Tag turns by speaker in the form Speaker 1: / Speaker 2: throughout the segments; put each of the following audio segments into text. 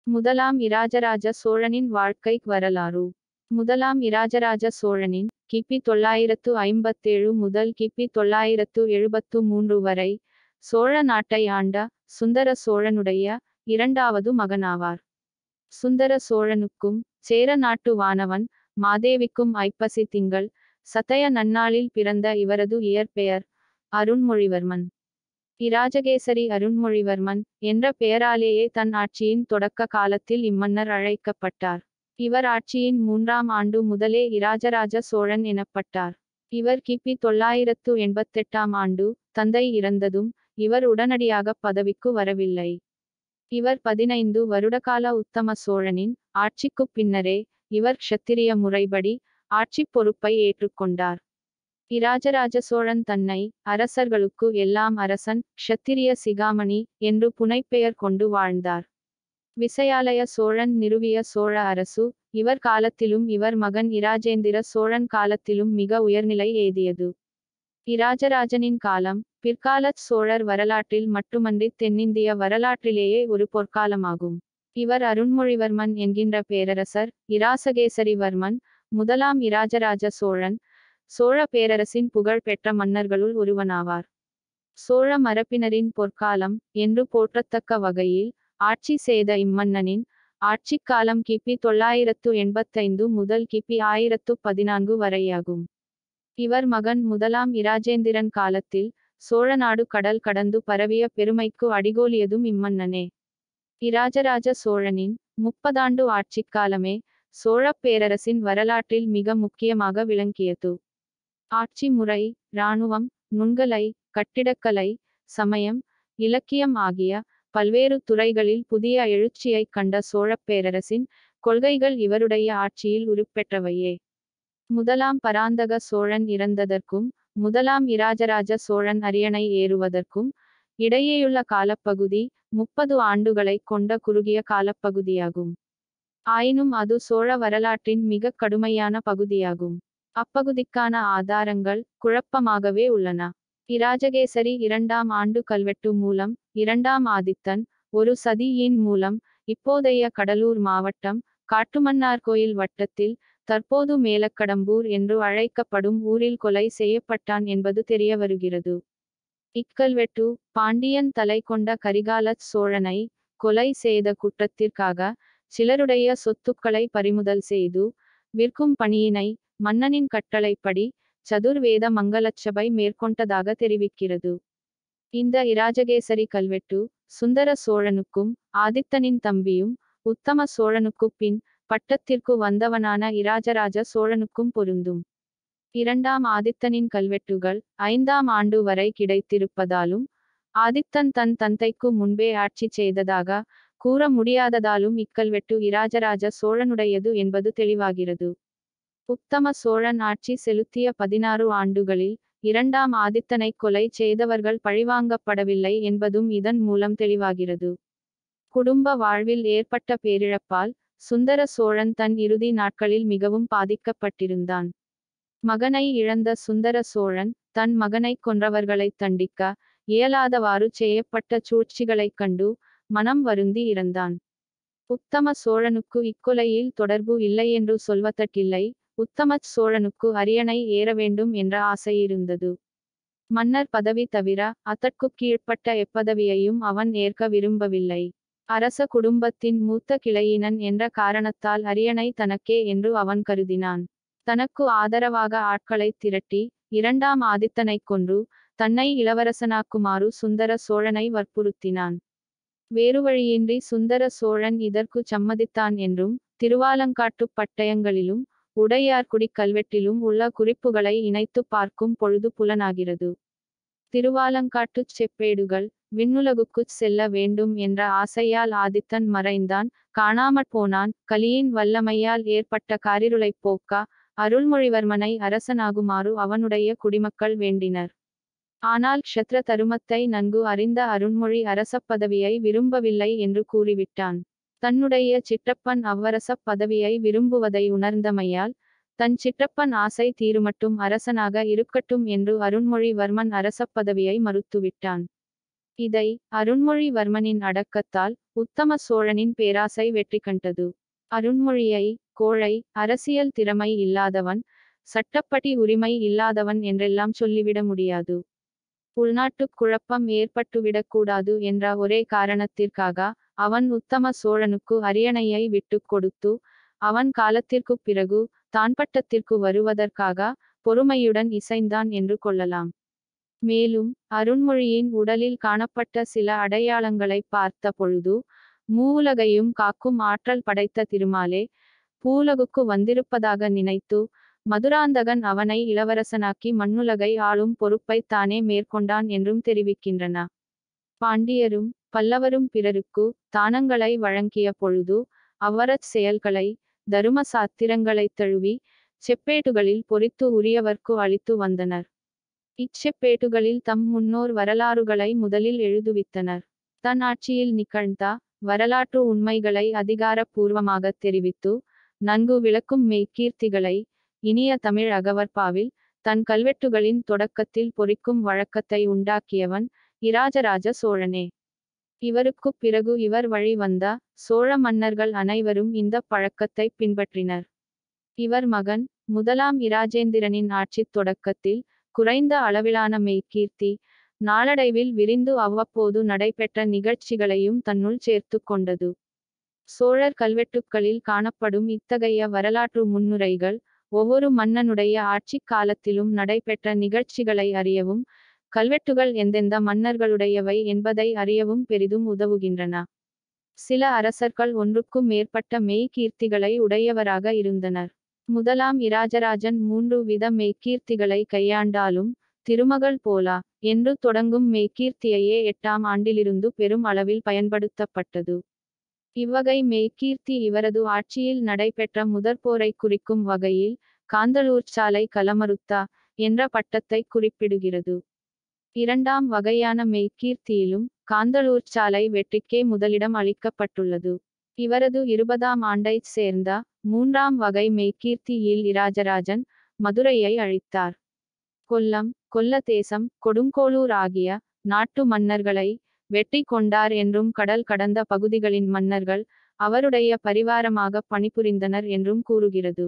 Speaker 1: முதலாம் இராஜராஜ சோழனின் வாழ்க்கை வரலாறு முதலாம் இராஜராஜ சோழனின் கிபி தொள்ளாயிரத்து ஐம்பத்தேழு முதல் கிபி தொள்ளாயிரத்து எழுபத்து மூன்று வரை சோழ நாட்டை ஆண்ட சுந்தர சோழனுடைய இரண்டாவது மகனாவார் சுந்தர சோழனுக்கும் சேர நாட்டு வானவன் மாதேவிக்கும் ஐப்பசி திங்கள் சதய நன்னாளில் பிறந்த இவரது இயற்பெயர் அருண்மொழிவர்மன் இராஜகேசரி அருண்மொழிவர்மன் என்ற பெயராலேயே தன் ஆட்சியின் தொடக்க காலத்தில் இம்மன்னர் அழைக்கப்பட்டார் இவர் ஆட்சியின் மூன்றாம் ஆண்டு முதலே இராஜராஜ சோழன் எனப்பட்டார் இவர் கிபி தொள்ளாயிரத்து எண்பத்தெட்டாம் ஆண்டு தந்தை இறந்ததும் இவர் உடனடியாக பதவிக்கு வரவில்லை இவர் பதினைந்து வருடகால உத்தம சோழனின் ஆட்சிக்குப் பின்னரே இவர் க்ஷத்திரிய முறைப்படி ஆட்சிப் பொறுப்பை ஏற்றுக்கொண்டார் இராஜராஜ சோழன் தன்னை அரசர்களுக்கு எல்லாம் அரசன் க்ஷத்திரிய சிகாமணி என்று புனைப்பெயர் கொண்டு வாழ்ந்தார் விசயாலய சோழன் நிறுவிய சோழ அரசு இவர் காலத்திலும் இவர் மகன் இராஜேந்திர சோழன் காலத்திலும் மிக உயர்நிலை ஏதியது இராஜராஜனின் காலம் பிற்காலச் சோழர் வரலாற்றில் மட்டுமன்றி தென்னிந்திய வரலாற்றிலேயே ஒரு பொற்காலமாகும் இவர் அருண்மொழிவர்மன் என்கின்ற பேரரசர் இராசகேசரிவர்மன் முதலாம் இராஜராஜ சோழன் சோழ பேரரசின் புகழ் பெற்ற மன்னர்களுள் ஒருவனாவார் சோழ மரபினரின் பொற்காலம் என்று போற்றத்தக்க வகையில் ஆட்சி செய்த இம்மன்னனின் ஆட்சிக் காலம் கிபி தொள்ளாயிரத்து எண்பத்தைந்து முதல் கிபி ஆயிரத்து பதினான்கு வரையாகும் இவர் மகன் முதலாம் இராஜேந்திரன் காலத்தில் சோழநாடு கடல் கடந்து பரவிய பெருமைக்கு அடிகோலியதும் இம்மன்னனே இராஜராஜ சோழனின் முப்பதாண்டு ஆட்சிக் காலமே சோழப் பேரரசின் வரலாற்றில் மிக முக்கியமாக விளங்கியது ஆட்சி முறை இராணுவம் நுண்கலை கட்டிடக்கலை சமயம் இலக்கியம் ஆகிய பல்வேறு துறைகளில் புதிய எழுச்சியைக் கண்ட சோழப் பேரரசின் கொள்கைகள் இவருடைய ஆட்சியில் உருப்பெற்றவையே முதலாம் பராந்தக சோழன் இறந்ததற்கும் முதலாம் இராஜராஜ சோழன் அரியணை ஏறுவதற்கும் இடையேயுள்ள காலப்பகுதி முப்பது ஆண்டுகளை கொண்ட குறுகிய காலப்பகுதியாகும் ஆயினும் அது சோழ வரலாற்றின் மிக கடுமையான பகுதியாகும் அப்பகுதிக்கான ஆதாரங்கள் குழப்பமாகவே உள்ளன இராஜகேசரி இரண்டாம் ஆண்டு கல்வெட்டு மூலம் இரண்டாம் ஆதித்தன் ஒரு சதியின் மூலம் இப்போதைய கடலூர் மாவட்டம் காட்டுமன்னார்கோயில் வட்டத்தில் தற்போது மேலக்கடம்பூர் என்று அழைக்கப்படும் ஊரில் கொலை செய்யப்பட்டான் என்பது தெரிய வருகிறது இக்கல்வெட்டு பாண்டியன் தலை கொண்ட கரிகாலச் சோழனை கொலை செய்த குற்றத்திற்காக சிலருடைய சொத்துக்களை பறிமுதல் செய்து விற்கும் பணியினை மன்னனின் கட்டளைப்படி சதுர்வேத மங்களச்சபை மேற்கொண்டதாக தெரிவிக்கிறது இந்த இராஜகேசரி கல்வெட்டு சுந்தர சோழனுக்கும் ஆதித்தனின் தம்பியும் உத்தம சோழனுக்குப் பின் பட்டத்திற்கு வந்தவனான இராஜராஜ சோழனுக்கும் பொருந்தும் இரண்டாம் ஆதித்தனின் கல்வெட்டுகள் ஐந்தாம் ஆண்டு வரை கிடைத்திருப்பதாலும் ஆதித்தன் தன் தந்தைக்கு முன்பே ஆட்சி செய்ததாக கூற முடியாததாலும் இக்கல்வெட்டு இராஜராஜ சோழனுடையது என்பது தெளிவாகிறது உத்தம சோழன் ஆட்சி செலுத்திய பதினாறு ஆண்டுகளில் இரண்டாம் ஆதித்தனை கொலை செய்தவர்கள் பழிவாங்கப்படவில்லை என்பதும் இதன் மூலம் தெளிவாகிறது குடும்ப வாழ்வில் ஏற்பட்ட பேரிழப்பால் சுந்தர சோழன் தன் இறுதி நாட்களில் மிகவும் பாதிக்கப்பட்டிருந்தான் மகனை இழந்த சுந்தர சோழன் தன் மகனை கொன்றவர்களைத் தண்டிக்க இயலாதவாறு செய்யப்பட்ட சூழ்ச்சிகளைக் கண்டு மனம் வருந்தி இறந்தான் உத்தம சோழனுக்கு இக்கொலையில் தொடர்பு இல்லையென்று சொல்வதற்கில்லை உத்தமச் சோழனுக்கு அரியணை ஏற வேண்டும் என்ற ஆசை இருந்தது மன்னர் பதவி தவிர அதற்குக் கீழ்ப்பட்ட எப்பதவியையும் அவன் ஏற்க விரும்பவில்லை அரச குடும்பத்தின் மூத்த கிளையினன் என்ற காரணத்தால் அரியணை தனக்கே என்று அவன் கருதினான் தனக்கு ஆதரவாக ஆட்களைத் திரட்டி இரண்டாம் ஆதித்தனைக் கொன்று தன்னை இளவரசனாக்குமாறு சுந்தர சோழனை வற்புறுத்தினான் வேறு வழியின்றி சுந்தர சோழன் இதற்கு சம்மதித்தான் என்றும் திருவாலங்காட்டுப் பட்டயங்களிலும் உடையார்குடி கல்வெட்டிலும் உள்ள குறிப்புகளை இணைத்து பார்க்கும் பொழுது புலனாகிறது திருவாலங்காட்டுச் செப்பேடுகள் விண்ணுலகுக்குச் செல்ல வேண்டும் என்ற ஆசையால் ஆதித்தன் மறைந்தான் காணாமற் போனான் கலியின் வல்லமையால் ஏற்பட்ட காரிருளைப் போக்க அருள்மொழிவர்மனை அரசனாகுமாறு அவனுடைய குடிமக்கள் வேண்டினர் ஆனால் க்ஷத்ர தருமத்தை நன்கு அறிந்த அருண்மொழி அரசப் பதவியை விரும்பவில்லை என்று கூறிவிட்டான் தன்னுடைய சிற்றப்பன் அவ்வரசப் பதவியை விரும்புவதை உணர்ந்தமையால் தன் சிற்றப்பன் ஆசை தீருமட்டும் அரசனாக இருக்கட்டும் என்று அருண்மொழிவர்மன் அரசப் பதவியை மறுத்துவிட்டான் இதை அருண்மொழிவர்மனின் அடக்கத்தால் உத்தம சோழனின் பேராசை வெற்றி கண்டது அருண்மொழியை கோழை அரசியல் திறமை இல்லாதவன் சட்டப்படி உரிமை இல்லாதவன் என்றெல்லாம் சொல்லிவிட முடியாது உள்நாட்டுக் குழப்பம் ஏற்பட்டுவிடக்கூடாது என்ற ஒரே காரணத்திற்காக அவன் உத்தம சோழனுக்கு அரியணையை விட்டுக் கொடுத்து அவன் காலத்திற்குப் பிறகு தான் பட்டத்திற்கு வருவதற்காக பொறுமையுடன் இசைந்தான் என்று கொள்ளலாம் மேலும் அருண்மொழியின் உடலில் காணப்பட்ட சில அடையாளங்களை பார்த்த பொழுது மூவுலகையும் காக்கும் ஆற்றல் படைத்த திருமாலே பூலகுக்கு வந்திருப்பதாக நினைத்து மதுராந்தகன் அவனை இளவரசனாக்கி மண்ணுலகை ஆளும் பொறுப்பை தானே மேற்கொண்டான் என்றும் தெரிவிக்கின்றன பாண்டியரும் பல்லவரும் பிறருக்கு தானங்களை வழங்கிய பொழுது அவரச் செயல்களை தரும சாத்திரங்களைத் தழுவி செப்பேட்டுகளில் பொறித்து உரியவர்க்கு அளித்து வந்தனர் இச்செப்பேட்டுகளில் தம் முன்னோர் வரலாறுகளை முதலில் எழுதுவித்தனர் தன் ஆட்சியில் நிகழ்ந்த வரலாற்று உண்மைகளை அதிகாரப்பூர்வமாகத் தெரிவித்து நன்கு விளக்கும் மெய்க்கீர்த்திகளை இனிய தமிழ் அகவற்பாவில் தன் கல்வெட்டுகளின் தொடக்கத்தில் பொறிக்கும் வழக்கத்தை உண்டாக்கியவன் இராஜராஜ சோழனே இவருக்குப் பிறகு இவர் வழி வந்த சோழ மன்னர்கள் அனைவரும் இந்த பழக்கத்தை பின்பற்றினர் இவர் மகன் முதலாம் இராஜேந்திரனின் ஆட்சித் தொடக்கத்தில் குறைந்த அளவிலான மெய்க்கீர்த்தி நாளடைவில் விரிந்து அவ்வப்போது நடைபெற்ற நிகழ்ச்சிகளையும் தன்னுள் சேர்த்து கொண்டது சோழர் கல்வெட்டுக்களில் காணப்படும் இத்தகைய வரலாற்று முன்னுரைகள் ஒவ்வொரு மன்னனுடைய ஆட்சிக் காலத்திலும் நடைபெற்ற நிகழ்ச்சிகளை அறியவும் கல்வெட்டுகள் எந்தெந்த மன்னர்களுடையவை என்பதை அறியவும் பெரிதும் உதவுகின்றன சில அரசர்கள் ஒன்றுக்கும் மேற்பட்ட மெய்கீர்த்திகளை உடையவராக இருந்தனர் முதலாம் இராஜராஜன் மூன்று வித மெய்க்கீர்த்திகளை கையாண்டாலும் திருமகள் போலா என்று தொடங்கும் மெய்க்கீர்த்தியையே எட்டாம் ஆண்டிலிருந்து பெரும் அளவில் பயன்படுத்தப்பட்டது இவ்வகை மெய்க்கீர்த்தி இவரது ஆட்சியில் நடைபெற்ற முதற்போரை குறிக்கும் வகையில் காந்தளூர்ச்சாலை கலமருத்தா என்ற பட்டத்தை குறிப்பிடுகிறது இரண்டாம் வகையான மெய்க்கீர்த்தியிலும் காந்தளூர்ச்சாலை வெற்றிக்கே முதலிடம் அளிக்கப்பட்டுள்ளது இவரது இருபதாம் ஆண்டைச் சேர்ந்த மூன்றாம் வகை மெய்க்கீர்த்தியில் இராஜராஜன் மதுரையை அழித்தார் கொல்லம் கொல்லதேசம் கொடுங்கோளூர் ஆகிய நாட்டு மன்னர்களை வெற்றி கொண்டார் என்றும் கடல் கடந்த பகுதிகளின் மன்னர்கள் அவருடைய பரிவாரமாக பணிபுரிந்தனர் என்றும் கூறுகிறது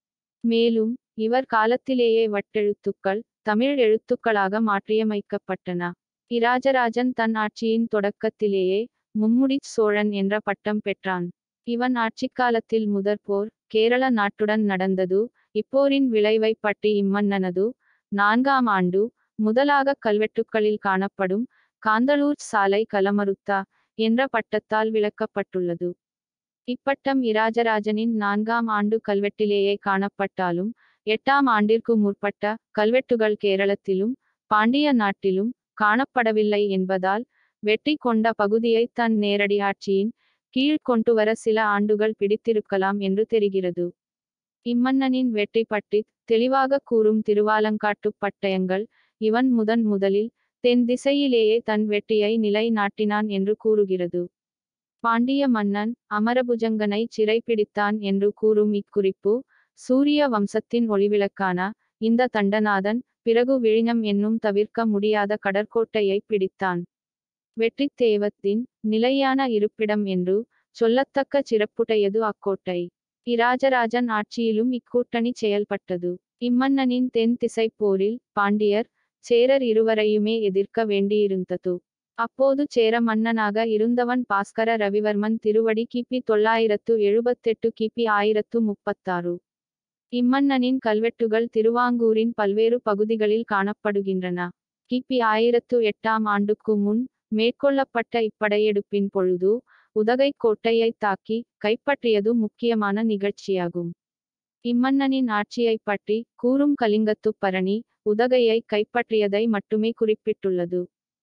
Speaker 1: மேலும் இவர் காலத்திலேயே வட்டெழுத்துக்கள் தமிழ் எழுத்துக்களாக மாற்றியமைக்கப்பட்டன இராஜராஜன் தன் ஆட்சியின் தொடக்கத்திலேயே மும்முடிச் சோழன் என்ற பட்டம் பெற்றான் இவன் ஆட்சிக்காலத்தில் முதற்போர் கேரள நாட்டுடன் நடந்தது இப்போரின் விளைவை பற்றி இம்மன்னனது நான்காம் ஆண்டு முதலாக கல்வெட்டுக்களில் காணப்படும் காந்தளூர் சாலை கலமருத்தா என்ற பட்டத்தால் விளக்கப்பட்டுள்ளது இப்பட்டம் இராஜராஜனின் நான்காம் ஆண்டு கல்வெட்டிலேயே காணப்பட்டாலும் எட்டாம் ஆண்டிற்கு முற்பட்ட கல்வெட்டுகள் கேரளத்திலும் பாண்டிய நாட்டிலும் காணப்படவில்லை என்பதால் வெற்றி கொண்ட பகுதியை தன் நேரடி ஆட்சியின் கீழ் கொண்டுவர சில ஆண்டுகள் பிடித்திருக்கலாம் என்று தெரிகிறது இம்மன்னனின் வெற்றி பற்றி தெளிவாக கூறும் திருவாலங்காட்டு பட்டயங்கள் இவன் முதன் முதலில் தென் திசையிலேயே தன் வெற்றியை நிலைநாட்டினான் என்று கூறுகிறது பாண்டிய மன்னன் அமரபுஜங்கனை சிறைப்பிடித்தான் என்று கூறும் இக்குறிப்பு சூரிய வம்சத்தின் ஒளிவிளக்கான இந்த தண்டநாதன் பிறகு விழிஞம் என்னும் தவிர்க்க முடியாத கடற்கோட்டையை பிடித்தான் வெற்றித் தேவத்தின் நிலையான இருப்பிடம் என்று சொல்லத்தக்க சிறப்புடையது அக்கோட்டை இராஜராஜன் ஆட்சியிலும் இக்கூட்டணி செயல்பட்டது இம்மன்னனின் தென் திசைப் போரில் பாண்டியர் சேரர் இருவரையுமே எதிர்க்க வேண்டியிருந்தது அப்போது சேர மன்னனாக இருந்தவன் பாஸ்கர ரவிவர்மன் திருவடி கிபி தொள்ளாயிரத்து எழுபத்தெட்டு கிபி ஆயிரத்து முப்பத்தாறு இம்மன்னனின் கல்வெட்டுகள் திருவாங்கூரின் பல்வேறு பகுதிகளில் காணப்படுகின்றன கிபி ஆயிரத்து எட்டாம் ஆண்டுக்கு முன் மேற்கொள்ளப்பட்ட இப்படையெடுப்பின் பொழுது உதகை கோட்டையை தாக்கி கைப்பற்றியது முக்கியமான நிகழ்ச்சியாகும் இம்மன்னனின் ஆட்சியைப் பற்றி கூறும் கலிங்கத்துப் பரணி உதகையை கைப்பற்றியதை மட்டுமே குறிப்பிட்டுள்ளது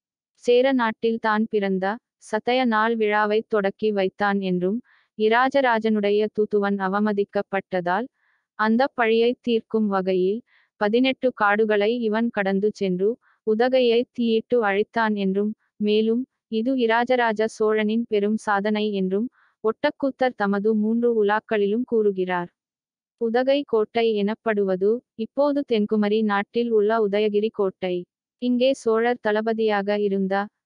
Speaker 1: சேர நாட்டில் தான் பிறந்த சதய நாள் விழாவை தொடக்கி வைத்தான் என்றும் இராஜராஜனுடைய தூதுவன் அவமதிக்கப்பட்டதால் அந்த பழியை தீர்க்கும் வகையில் பதினெட்டு காடுகளை இவன் கடந்து சென்று உதகையை தீயிட்டு அழித்தான் என்றும் மேலும் இது இராஜராஜ சோழனின் பெரும் சாதனை என்றும் ஒட்டக்கூத்தர் தமது மூன்று உலாக்களிலும் கூறுகிறார் உதகை கோட்டை எனப்படுவது இப்போது தென்குமரி நாட்டில் உள்ள உதயகிரி கோட்டை இங்கே சோழர் தளபதியாக இருந்த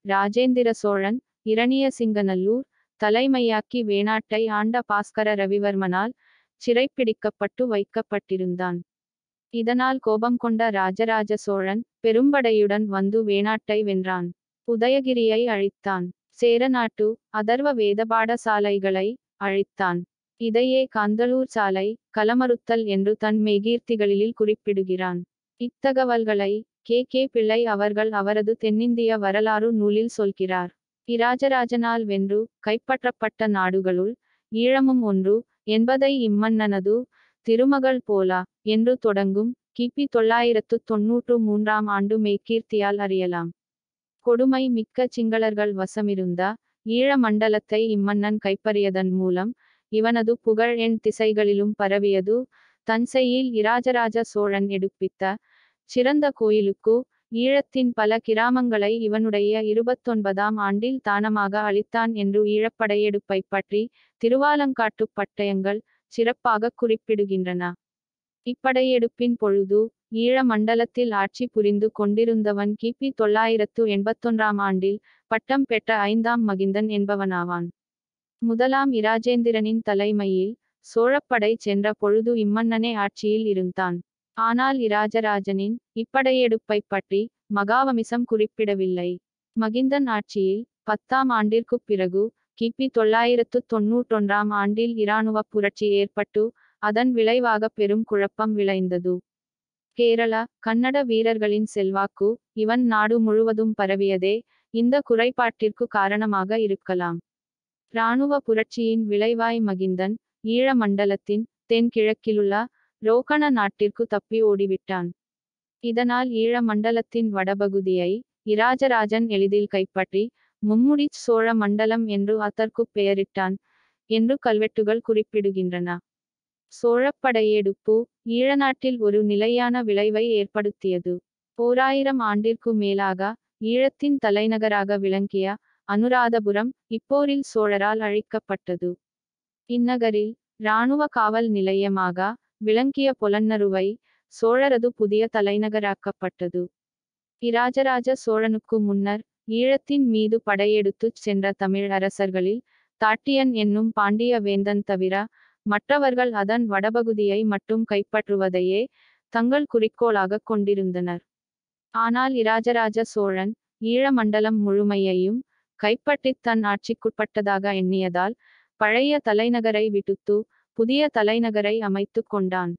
Speaker 1: ராஜேந்திர சோழன் இரணியசிங்கநல்லூர் தலைமையாக்கி வேணாட்டை ஆண்ட பாஸ்கர ரவிவர்மனால் சிறைப்பிடிக்கப்பட்டு வைக்கப்பட்டிருந்தான் இதனால் கோபம் கொண்ட ராஜராஜ சோழன் பெரும்படையுடன் வந்து வேணாட்டை வென்றான் உதயகிரியை அழித்தான் சேரநாட்டு அதர்வ வேத பாடசாலைகளை அழித்தான் இதையே காந்தளூர் சாலை கலமறுத்தல் என்று தன் மெகீர்த்திகளில் குறிப்பிடுகிறான் இத்தகவல்களை கே கே பிள்ளை அவர்கள் அவரது தென்னிந்திய வரலாறு நூலில் சொல்கிறார் இராஜராஜனால் வென்று கைப்பற்றப்பட்ட நாடுகளுள் ஈழமும் ஒன்று என்பதை இம்மன்னனது திருமகள் போலா என்று தொடங்கும் கிபி தொள்ளாயிரத்து தொன்னூற்று மூன்றாம் ஆண்டு மெய்கீர்த்தியால் அறியலாம் கொடுமை மிக்க சிங்களர்கள் வசமிருந்த ஈழ மண்டலத்தை இம்மன்னன் கைப்பறியதன் மூலம் இவனது புகழ் எண் திசைகளிலும் பரவியது தஞ்சையில் இராஜராஜ சோழன் எடுப்பித்த சிறந்த கோயிலுக்கு ஈழத்தின் பல கிராமங்களை இவனுடைய இருபத்தொன்பதாம் ஆண்டில் தானமாக அளித்தான் என்று ஈழப்படையெடுப்பை பற்றி திருவாலங்காட்டு பட்டயங்கள் சிறப்பாக குறிப்பிடுகின்றன இப்படையெடுப்பின் பொழுது ஈழ மண்டலத்தில் ஆட்சி புரிந்து கொண்டிருந்தவன் கிபி தொள்ளாயிரத்து எண்பத்தொன்றாம் ஆண்டில் பட்டம் பெற்ற ஐந்தாம் மகிந்தன் என்பவனாவான் முதலாம் இராஜேந்திரனின் தலைமையில் சோழப்படை சென்ற பொழுது இம்மன்னனே ஆட்சியில் இருந்தான் ஆனால் இராஜராஜனின் இப்படையெடுப்பை பற்றி மகாவமிசம் குறிப்பிடவில்லை மகிந்தன் ஆட்சியில் பத்தாம் ஆண்டிற்குப் பிறகு கிபி தொள்ளாயிரத்து தொன்னூற்றொன்றாம் ஆண்டில் இராணுவ புரட்சி ஏற்பட்டு அதன் விளைவாக பெரும் குழப்பம் விளைந்தது கேரளா கன்னட வீரர்களின் செல்வாக்கு இவன் நாடு முழுவதும் பரவியதே இந்த குறைபாட்டிற்கு காரணமாக இருக்கலாம் இராணுவ புரட்சியின் விளைவாய் மகிந்தன் ஈழ மண்டலத்தின் தென்கிழக்கிலுள்ள ரோகண நாட்டிற்கு தப்பி ஓடிவிட்டான் இதனால் ஈழ மண்டலத்தின் வடபகுதியை இராஜராஜன் எளிதில் கைப்பற்றி மும்முடி சோழ மண்டலம் என்று அதற்குப் பெயரிட்டான் என்று கல்வெட்டுகள் குறிப்பிடுகின்றன சோழப்படையெடுப்பு ஈழநாட்டில் ஒரு நிலையான விளைவை ஏற்படுத்தியது ஓராயிரம் ஆண்டிற்கு மேலாக ஈழத்தின் தலைநகராக விளங்கிய அனுராதபுரம் இப்போரில் சோழரால் அழிக்கப்பட்டது இந்நகரில் இராணுவ காவல் நிலையமாக விளங்கிய பொலன்னருவை சோழரது புதிய தலைநகராக்கப்பட்டது இராஜராஜ சோழனுக்கு முன்னர் ஈழத்தின் மீது படையெடுத்துச் சென்ற தமிழ் அரசர்களில் தாட்டியன் என்னும் பாண்டிய வேந்தன் தவிர மற்றவர்கள் அதன் வடபகுதியை மட்டும் கைப்பற்றுவதையே தங்கள் குறிக்கோளாக கொண்டிருந்தனர் ஆனால் இராஜராஜ சோழன் ஈழ மண்டலம் முழுமையையும் கைப்பற்றித் தன் ஆட்சிக்குட்பட்டதாக எண்ணியதால் பழைய தலைநகரை விடுத்து புதிய தலைநகரை அமைத்து கொண்டான்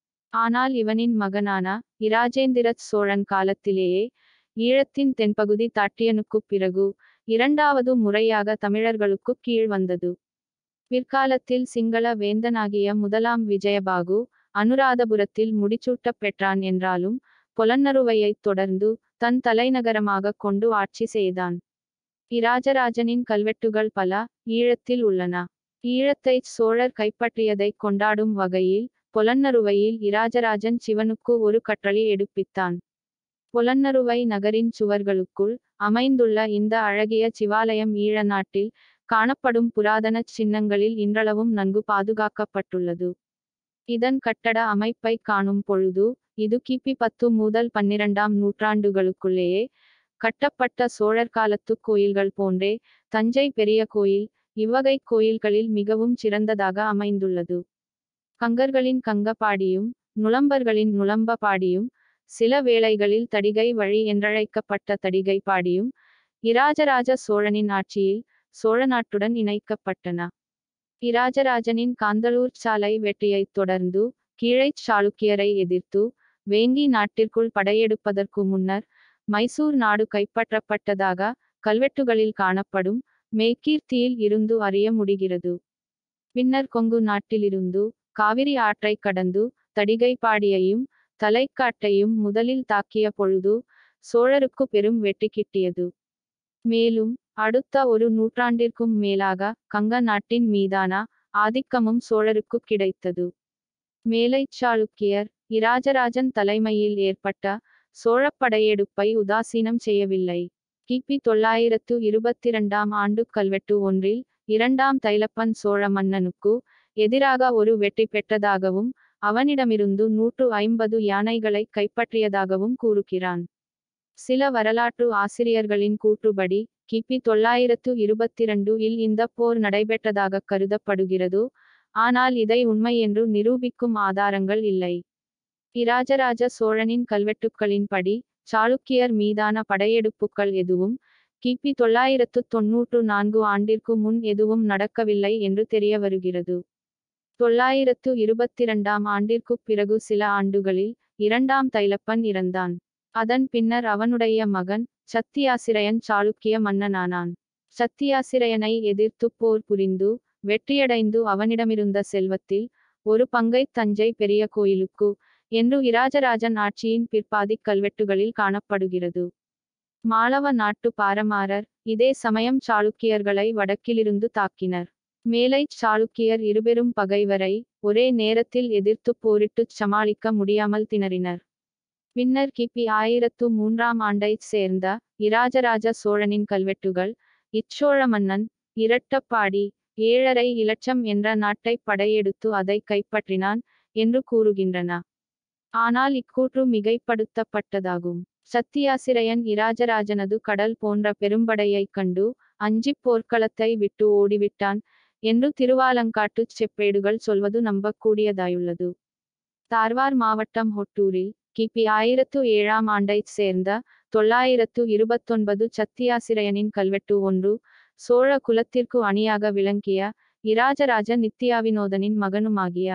Speaker 1: ஆனால் இவனின் மகனான இராஜேந்திர சோழன் காலத்திலேயே ஈழத்தின் தென்பகுதி தாட்டியனுக்குப் பிறகு இரண்டாவது முறையாக தமிழர்களுக்கு கீழ் வந்தது பிற்காலத்தில் சிங்கள வேந்தனாகிய முதலாம் விஜயபாகு அனுராதபுரத்தில் முடிசூட்டப் பெற்றான் என்றாலும் பொலன்னருவையைத் தொடர்ந்து தன் தலைநகரமாக கொண்டு ஆட்சி செய்தான் இராஜராஜனின் கல்வெட்டுகள் பல ஈழத்தில் உள்ளன ஈழத்தை சோழர் கைப்பற்றியதை கொண்டாடும் வகையில் பொலன்னருவையில் இராஜராஜன் சிவனுக்கு ஒரு கற்றளி எடுப்பித்தான் பொலன்னருவை நகரின் சுவர்களுக்குள் அமைந்துள்ள இந்த அழகிய சிவாலயம் ஈழ நாட்டில் காணப்படும் புராதன சின்னங்களில் இன்றளவும் நன்கு பாதுகாக்கப்பட்டுள்ளது இதன் கட்டட அமைப்பை காணும் பொழுது இது கிபி பத்து முதல் பன்னிரண்டாம் நூற்றாண்டுகளுக்குள்ளேயே கட்டப்பட்ட சோழர் காலத்து கோயில்கள் போன்றே தஞ்சை பெரிய கோயில் இவ்வகை கோயில்களில் மிகவும் சிறந்ததாக அமைந்துள்ளது கங்கர்களின் கங்கபாடியும் நுளம்பர்களின் நுளம்பபாடியும் சில வேளைகளில் தடிகை வழி என்றழைக்கப்பட்ட தடிகை பாடியும் இராஜராஜ சோழனின் ஆட்சியில் சோழநாட்டுடன் இணைக்கப்பட்டன இராஜராஜனின் காந்தளூர் சாலை வெற்றியைத் தொடர்ந்து கீழைச் சாளுக்கியரை எதிர்த்து வேங்கி நாட்டிற்குள் படையெடுப்பதற்கு முன்னர் மைசூர் நாடு கைப்பற்றப்பட்டதாக கல்வெட்டுகளில் காணப்படும் மெய்கீர்த்தியில் இருந்து அறிய முடிகிறது பின்னர் கொங்கு நாட்டிலிருந்து காவிரி ஆற்றை கடந்து தடிகைப்பாடியையும் தலைக்காட்டையும் முதலில் தாக்கிய பொழுது சோழருக்கு பெரும் வெற்றி கிட்டியது மேலும் அடுத்த ஒரு நூற்றாண்டிற்கும் மேலாக கங்க நாட்டின் மீதான ஆதிக்கமும் சோழருக்கு கிடைத்தது மேலைச் சாளுக்கியர் இராஜராஜன் தலைமையில் ஏற்பட்ட சோழப் படையெடுப்பை உதாசீனம் செய்யவில்லை கிபி தொள்ளாயிரத்து இருபத்தி இரண்டாம் ஆண்டு கல்வெட்டு ஒன்றில் இரண்டாம் தைலப்பன் சோழ மன்னனுக்கு எதிராக ஒரு வெற்றி பெற்றதாகவும் அவனிடமிருந்து நூற்று ஐம்பது யானைகளை கைப்பற்றியதாகவும் கூறுகிறான் சில வரலாற்று ஆசிரியர்களின் கூற்றுப்படி கிபி தொள்ளாயிரத்து இருபத்திரண்டு இல் இந்த போர் நடைபெற்றதாக கருதப்படுகிறது ஆனால் இதை உண்மை என்று நிரூபிக்கும் ஆதாரங்கள் இல்லை இராஜராஜ சோழனின் கல்வெட்டுக்களின்படி சாளுக்கியர் மீதான படையெடுப்புகள் எதுவும் கிபி தொள்ளாயிரத்து தொன்னூற்று நான்கு ஆண்டிற்கு முன் எதுவும் நடக்கவில்லை என்று தெரிய வருகிறது தொள்ளாயிரத்து இருபத்திரண்டாம் ஆண்டிற்குப் பிறகு சில ஆண்டுகளில் இரண்டாம் தைலப்பன் இறந்தான் அதன் பின்னர் அவனுடைய மகன் சத்தியாசிரயன் சாளுக்கிய மன்னனானான் சத்தியாசிரயனை எதிர்த்து போர் புரிந்து வெற்றியடைந்து அவனிடமிருந்த செல்வத்தில் ஒரு பங்கை தஞ்சை பெரிய கோயிலுக்கு என்று இராஜராஜன் ஆட்சியின் பிற்பாதிக் கல்வெட்டுகளில் காணப்படுகிறது மாளவ நாட்டு பாரமாரர் இதே சமயம் சாளுக்கியர்களை வடக்கிலிருந்து தாக்கினர் மேலை சாளுக்கியர் இருபெரும் பகைவரை ஒரே நேரத்தில் எதிர்த்து போரிட்டுச் சமாளிக்க முடியாமல் திணறினர் பின்னர் கிபி ஆயிரத்து மூன்றாம் ஆண்டைச் சேர்ந்த இராஜராஜ சோழனின் கல்வெட்டுகள் இச்சோழ மன்னன் இரட்டப்பாடி ஏழரை இலட்சம் என்ற நாட்டை படையெடுத்து அதை கைப்பற்றினான் என்று கூறுகின்றன ஆனால் இக்கூற்று மிகைப்படுத்தப்பட்டதாகும் சத்தியாசிரயன் இராஜராஜனது கடல் போன்ற பெரும்படையைக் கண்டு அஞ்சிப் போர்க்களத்தை விட்டு ஓடிவிட்டான் என்று திருவாலங்காட்டுச் செப்பேடுகள் சொல்வது நம்பக்கூடியதாயுள்ளது தார்வார் மாவட்டம் ஹொட்டூரில் கிபி ஆயிரத்து ஏழாம் ஆண்டைச் சேர்ந்த தொள்ளாயிரத்து இருபத்தொன்பது சத்தியாசிரயனின் கல்வெட்டு ஒன்று சோழ குலத்திற்கு அணியாக விளங்கிய இராஜராஜ நித்தியாவினோதனின் மகனுமாகிய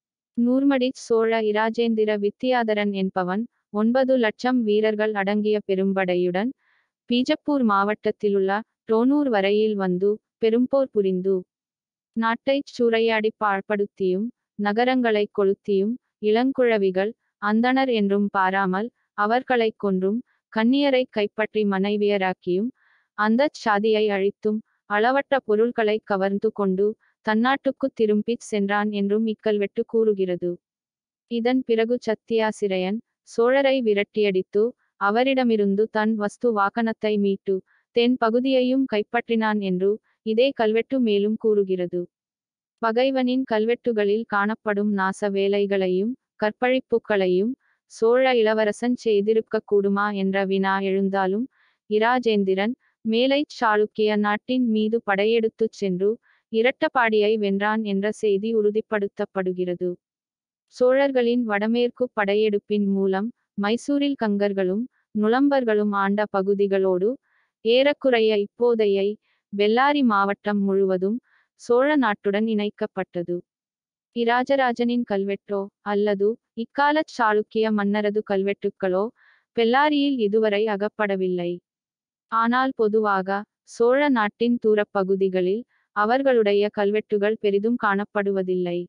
Speaker 1: நூர்மடி சோழ இராஜேந்திர வித்தியாதரன் என்பவன் ஒன்பது லட்சம் வீரர்கள் அடங்கிய பெரும்படையுடன் பீஜப்பூர் மாவட்டத்திலுள்ள டோனூர் வரையில் வந்து பெரும்போர் புரிந்து நாட்டைச் சூறையாடி பாழ்படுத்தியும் நகரங்களை கொளுத்தியும் இளங்குழவிகள் அந்தணர் என்றும் பாராமல் அவர்களைக் கொன்றும் கன்னியரை கைப்பற்றி மனைவியராக்கியும் அந்தச் சாதியை அழித்தும் அளவற்ற பொருள்களை கவர்ந்து கொண்டு தன்னாட்டுக்குத் திரும்பிச் சென்றான் என்றும் இக்கல்வெட்டு கூறுகிறது இதன் பிறகு சத்தியாசிரயன் சோழரை விரட்டியடித்து அவரிடமிருந்து தன் வஸ்து வாகனத்தை மீட்டு தென் பகுதியையும் கைப்பற்றினான் என்று இதே கல்வெட்டு மேலும் கூறுகிறது பகைவனின் கல்வெட்டுகளில் காணப்படும் நாச வேலைகளையும் கற்பழிப்புகளையும் சோழ இளவரசன் செய்திருக்கக்கூடுமா என்ற வினா எழுந்தாலும் இராஜேந்திரன் மேலைச் சாளுக்கிய நாட்டின் மீது படையெடுத்துச் சென்று இரட்டப்பாடியை வென்றான் என்ற செய்தி உறுதிப்படுத்தப்படுகிறது சோழர்களின் வடமேற்கு படையெடுப்பின் மூலம் மைசூரில் கங்கர்களும் நுளம்பர்களும் ஆண்ட பகுதிகளோடு ஏறக்குறைய இப்போதைய பெல்லாரி மாவட்டம் முழுவதும் சோழ நாட்டுடன் இணைக்கப்பட்டது இராஜராஜனின் கல்வெட்டோ அல்லது இக்காலச் சாளுக்கிய மன்னரது கல்வெட்டுக்களோ பெல்லாரியில் இதுவரை அகப்படவில்லை ஆனால் பொதுவாக சோழ நாட்டின் தூரப்பகுதிகளில் அவர்களுடைய கல்வெட்டுகள் பெரிதும் காணப்படுவதில்லை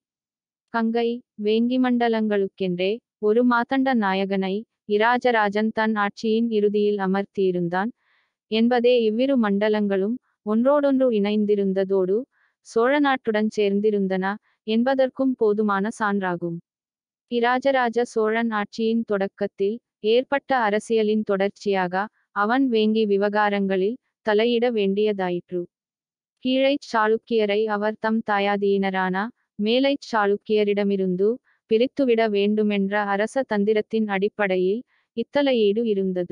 Speaker 1: கங்கை வேங்கி மண்டலங்களுக்கென்றே ஒரு மாதண்ட நாயகனை இராஜராஜன் தன் ஆட்சியின் இறுதியில் அமர்த்தியிருந்தான் என்பதே இவ்விரு மண்டலங்களும் ஒன்றோடொன்று இணைந்திருந்ததோடு சோழ நாட்டுடன் சேர்ந்திருந்தன என்பதற்கும் போதுமான சான்றாகும் இராஜராஜ சோழன் ஆட்சியின் தொடக்கத்தில் ஏற்பட்ட அரசியலின் தொடர்ச்சியாக அவன் வேங்கி விவகாரங்களில் தலையிட வேண்டியதாயிற்று கீழைச் சாளுக்கியரை அவர் தம் தாயாதீனரான மேலைச் சாளுக்கியரிடமிருந்து பிரித்துவிட வேண்டுமென்ற அரச தந்திரத்தின் அடிப்படையில் இத்தலையீடு இருந்தது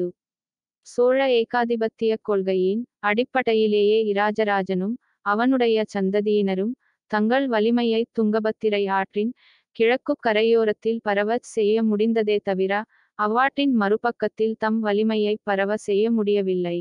Speaker 1: சோழ ஏகாதிபத்திய கொள்கையின் அடிப்படையிலேயே இராஜராஜனும் அவனுடைய சந்ததியினரும் தங்கள் வலிமையை துங்கபத்திரை ஆற்றின் கிழக்கு கரையோரத்தில் பரவச் செய்ய முடிந்ததே தவிர அவ்வாற்றின் மறுபக்கத்தில் தம் வலிமையை பரவ செய்ய முடியவில்லை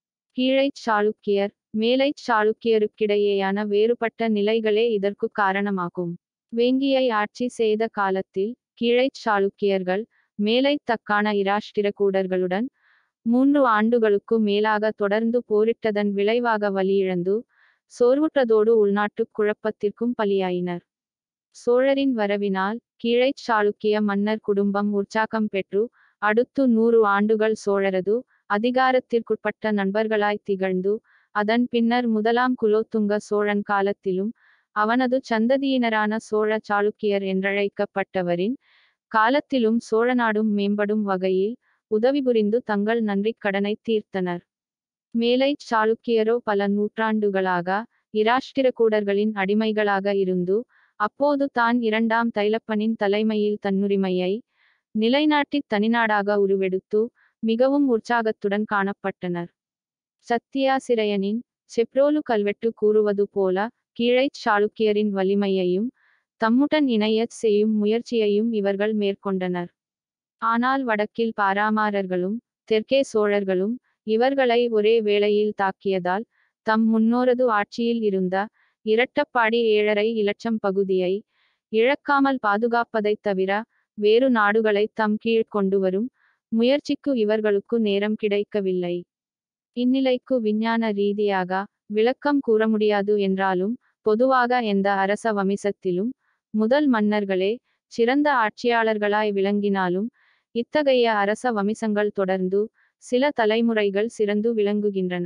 Speaker 1: கீழைச் சாளுக்கியர் மேலைச் சாளுக்கியருக்கிடையேயான வேறுபட்ட நிலைகளே இதற்கு காரணமாகும் வேங்கியை ஆட்சி செய்த காலத்தில் கீழைச் சாளுக்கியர்கள் மேலைத் தக்கான இராஷ்டிரகூடர்களுடன் மூன்று ஆண்டுகளுக்கு மேலாக தொடர்ந்து போரிட்டதன் விளைவாக வலியிழந்து சோர்வுற்றதோடு உள்நாட்டுக் குழப்பத்திற்கும் பலியாயினர் சோழரின் வரவினால் கீழைச் சாளுக்கிய மன்னர் குடும்பம் உற்சாகம் பெற்று அடுத்து நூறு ஆண்டுகள் சோழரது அதிகாரத்திற்குட்பட்ட நண்பர்களாய் திகழ்ந்து அதன் பின்னர் முதலாம் குலோத்துங்க சோழன் காலத்திலும் அவனது சந்ததியினரான சோழ சாளுக்கியர் என்றழைக்கப்பட்டவரின் காலத்திலும் சோழநாடும் மேம்படும் வகையில் உதவி புரிந்து தங்கள் நன்றிக் கடனை தீர்த்தனர் மேலைச் சாளுக்கியரோ பல நூற்றாண்டுகளாக இராஷ்டிரகூடர்களின் அடிமைகளாக இருந்து அப்போது தான் இரண்டாம் தைலப்பனின் தலைமையில் தன்னுரிமையை நிலைநாட்டித் தனிநாடாக உருவெடுத்து மிகவும் உற்சாகத்துடன் காணப்பட்டனர் சத்தியாசிரயனின் செப்ரோலு கல்வெட்டு கூறுவது போல கீழைச் சாளுக்கியரின் வலிமையையும் தம்முடன் இணையச் செய்யும் முயற்சியையும் இவர்கள் மேற்கொண்டனர் ஆனால் வடக்கில் பாராமாரர்களும் தெற்கே சோழர்களும் இவர்களை ஒரே வேளையில் தாக்கியதால் தம் முன்னோரது ஆட்சியில் இருந்த இரட்டப்பாடி ஏழரை இலட்சம் பகுதியை இழக்காமல் பாதுகாப்பதைத் தவிர வேறு நாடுகளை தம் கீழ் கொண்டுவரும் முயற்சிக்கு இவர்களுக்கு நேரம் கிடைக்கவில்லை இந்நிலைக்கு விஞ்ஞான ரீதியாக விளக்கம் கூற முடியாது என்றாலும் பொதுவாக எந்த அரச வம்சத்திலும் முதல் மன்னர்களே சிறந்த ஆட்சியாளர்களாய் விளங்கினாலும் இத்தகைய அரச வம்சங்கள் தொடர்ந்து சில தலைமுறைகள் சிறந்து விளங்குகின்றன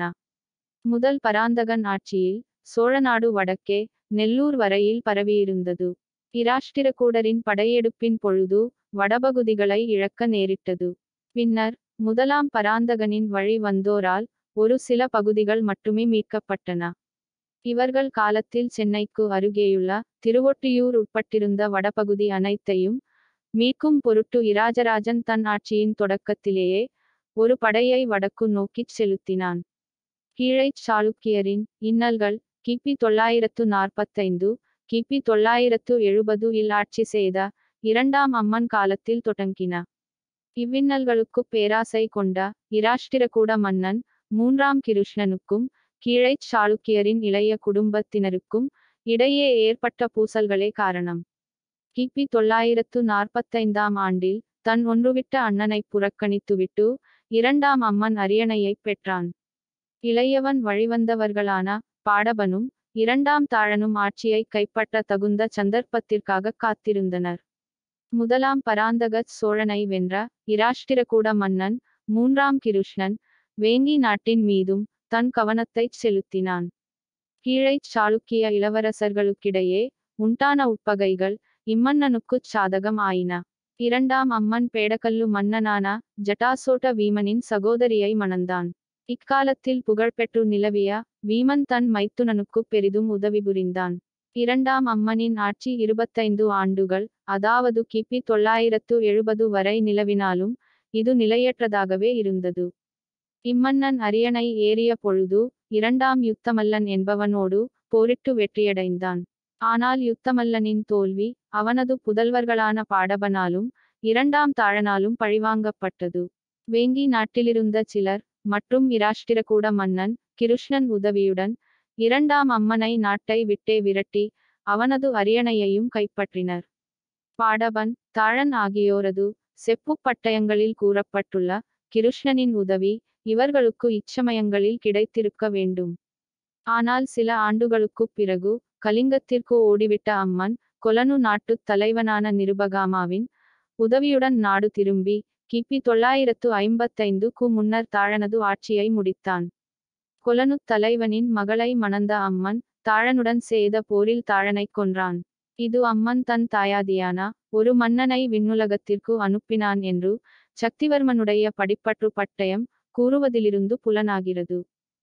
Speaker 1: முதல் பராந்தகன் ஆட்சியில் சோழநாடு வடக்கே நெல்லூர் வரையில் பரவியிருந்தது இராஷ்டிரகூடரின் படையெடுப்பின் பொழுது வடபகுதிகளை இழக்க நேரிட்டது பின்னர் முதலாம் பராந்தகனின் வழி வந்தோரால் ஒரு சில பகுதிகள் மட்டுமே மீட்கப்பட்டன இவர்கள் காலத்தில் சென்னைக்கு அருகேயுள்ள திருவொற்றியூர் உட்பட்டிருந்த வடபகுதி அனைத்தையும் மீட்கும் பொருட்டு இராஜராஜன் தன் ஆட்சியின் தொடக்கத்திலேயே ஒரு படையை வடக்கு நோக்கிச் செலுத்தினான் கீழைச் சாளுக்கியரின் இன்னல்கள் கிபி தொள்ளாயிரத்து நாற்பத்தைந்து கிபி தொள்ளாயிரத்து எழுபது இல் ஆட்சி செய்த இரண்டாம் அம்மன் காலத்தில் தொடங்கின இவ்வின்னல்களுக்கு பேராசை கொண்ட இராஷ்டிரகூட மன்னன் மூன்றாம் கிருஷ்ணனுக்கும் கீழைச் சாளுக்கியரின் இளைய குடும்பத்தினருக்கும் இடையே ஏற்பட்ட பூசல்களே காரணம் கிபி தொள்ளாயிரத்து நாற்பத்தைந்தாம் ஆண்டில் தன் ஒன்றுவிட்ட அண்ணனை புறக்கணித்துவிட்டு இரண்டாம் அம்மன் அரியணையைப் பெற்றான் இளையவன் வழிவந்தவர்களான பாடபனும் இரண்டாம் தாழனும் ஆட்சியை கைப்பற்ற தகுந்த சந்தர்ப்பத்திற்காக காத்திருந்தனர் முதலாம் பராந்தகச் சோழனை வென்ற இராஷ்டிரகூட மன்னன் மூன்றாம் கிருஷ்ணன் வேங்கி நாட்டின் மீதும் தன் கவனத்தைச் செலுத்தினான் கீழைச் சாளுக்கிய இளவரசர்களுக்கிடையே உண்டான உட்பகைகள் இம்மன்னனுக்குச் சாதகம் ஆயின இரண்டாம் அம்மன் பேடக்கல்லு மன்னனான ஜட்டாசோட்ட வீமனின் சகோதரியை மணந்தான் இக்காலத்தில் புகழ்பெற்று நிலவிய வீமன் தன் மைத்துனனுக்கு பெரிதும் உதவி புரிந்தான் இரண்டாம் அம்மனின் ஆட்சி இருபத்தைந்து ஆண்டுகள் அதாவது கிபி தொள்ளாயிரத்து எழுபது வரை நிலவினாலும் இது நிலையற்றதாகவே இருந்தது இம்மன்னன் அரியணை ஏறிய பொழுது இரண்டாம் யுத்தமல்லன் என்பவனோடு போரிட்டு வெற்றியடைந்தான் ஆனால் யுத்தமல்லனின் தோல்வி அவனது புதல்வர்களான பாடபனாலும் இரண்டாம் தாழனாலும் பழிவாங்கப்பட்டது வேங்கி நாட்டிலிருந்த சிலர் மற்றும் இராஷ்டிரகூட மன்னன் கிருஷ்ணன் உதவியுடன் இரண்டாம் அம்மனை நாட்டை விட்டே விரட்டி அவனது அரியணையையும் கைப்பற்றினர் பாடபன் தாழன் ஆகியோரது செப்புப் பட்டயங்களில் கூறப்பட்டுள்ள கிருஷ்ணனின் உதவி இவர்களுக்கு இச்சமயங்களில் கிடைத்திருக்க வேண்டும் ஆனால் சில ஆண்டுகளுக்குப் பிறகு கலிங்கத்திற்கு ஓடிவிட்ட அம்மன் கொலனு நாட்டுத் தலைவனான நிருபகாமாவின் உதவியுடன் நாடு திரும்பி கிபி தொள்ளாயிரத்து ஐம்பத்தைந்து கு முன்னர் தாழனது ஆட்சியை முடித்தான் கொலனுத் தலைவனின் மகளை மணந்த அம்மன் தாழனுடன் செய்த போரில் தாழனைக் கொன்றான் இது அம்மன் தன் தாயாதியான ஒரு மன்னனை விண்ணுலகத்திற்கு அனுப்பினான் என்று சக்திவர்மனுடைய படிப்பற்று பட்டயம் கூறுவதிலிருந்து புலனாகிறது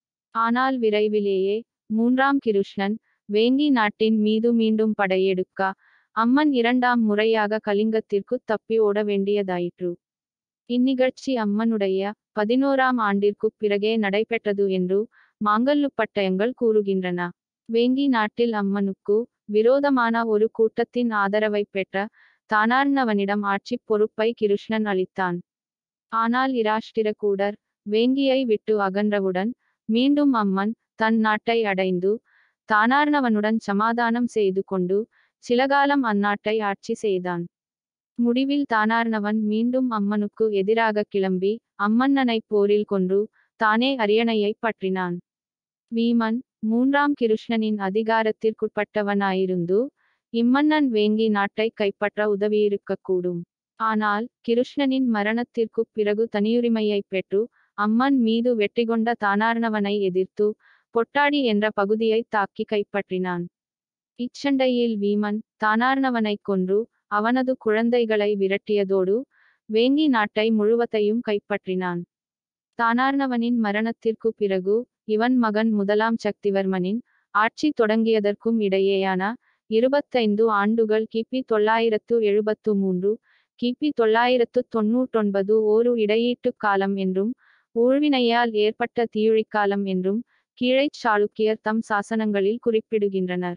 Speaker 1: ஆனால் விரைவிலேயே மூன்றாம் கிருஷ்ணன் வேங்கி நாட்டின் மீது மீண்டும் படையெடுக்க அம்மன் இரண்டாம் முறையாக கலிங்கத்திற்கு தப்பி ஓட வேண்டியதாயிற்று இந்நிகழ்ச்சி அம்மனுடைய பதினோராம் ஆண்டிற்குப் பிறகே நடைபெற்றது என்று மாங்கல்லு பட்டயங்கள் கூறுகின்றன வேங்கி நாட்டில் அம்மனுக்கு விரோதமான ஒரு கூட்டத்தின் ஆதரவை பெற்ற தானார்ணவனிடம் ஆட்சிப் பொறுப்பை கிருஷ்ணன் அளித்தான் ஆனால் இராஷ்டிரகூடர் வேங்கியை விட்டு அகன்றவுடன் மீண்டும் அம்மன் தன் நாட்டை அடைந்து தானார்ணவனுடன் சமாதானம் செய்து கொண்டு சிலகாலம் அந்நாட்டை ஆட்சி செய்தான் முடிவில் தானார்ணவன் மீண்டும் அம்மனுக்கு எதிராக கிளம்பி அம்மன்னனை போரில் கொன்று தானே அரியணையை பற்றினான் வீமன் மூன்றாம் கிருஷ்ணனின் அதிகாரத்திற்குட்பட்டவனாயிருந்து இம்மன்னன் வேங்கி நாட்டை கைப்பற்ற உதவியிருக்கக்கூடும் ஆனால் கிருஷ்ணனின் மரணத்திற்குப் பிறகு தனியுரிமையைப் பெற்று அம்மன் மீது வெற்றிகொண்ட தானார்ணவனை எதிர்த்து பொட்டாடி என்ற பகுதியை தாக்கி கைப்பற்றினான் இச்சண்டையில் வீமன் தானார்ணவனைக் கொன்று அவனது குழந்தைகளை விரட்டியதோடு வேங்கி நாட்டை முழுவதையும் கைப்பற்றினான் தானார்ணவனின் மரணத்திற்கு பிறகு இவன் மகன் முதலாம் சக்திவர்மனின் ஆட்சி தொடங்கியதற்கும் இடையேயான இருபத்தைந்து ஆண்டுகள் கிபி தொள்ளாயிரத்து எழுபத்து மூன்று கிபி தொள்ளாயிரத்து தொன்னூற்றொன்பது ஓரு இடையீட்டுக் காலம் என்றும் ஊழ்வினையால் ஏற்பட்ட தீயுழிக்காலம் என்றும் கீழைச் சாளுக்கியர் தம் சாசனங்களில் குறிப்பிடுகின்றனர்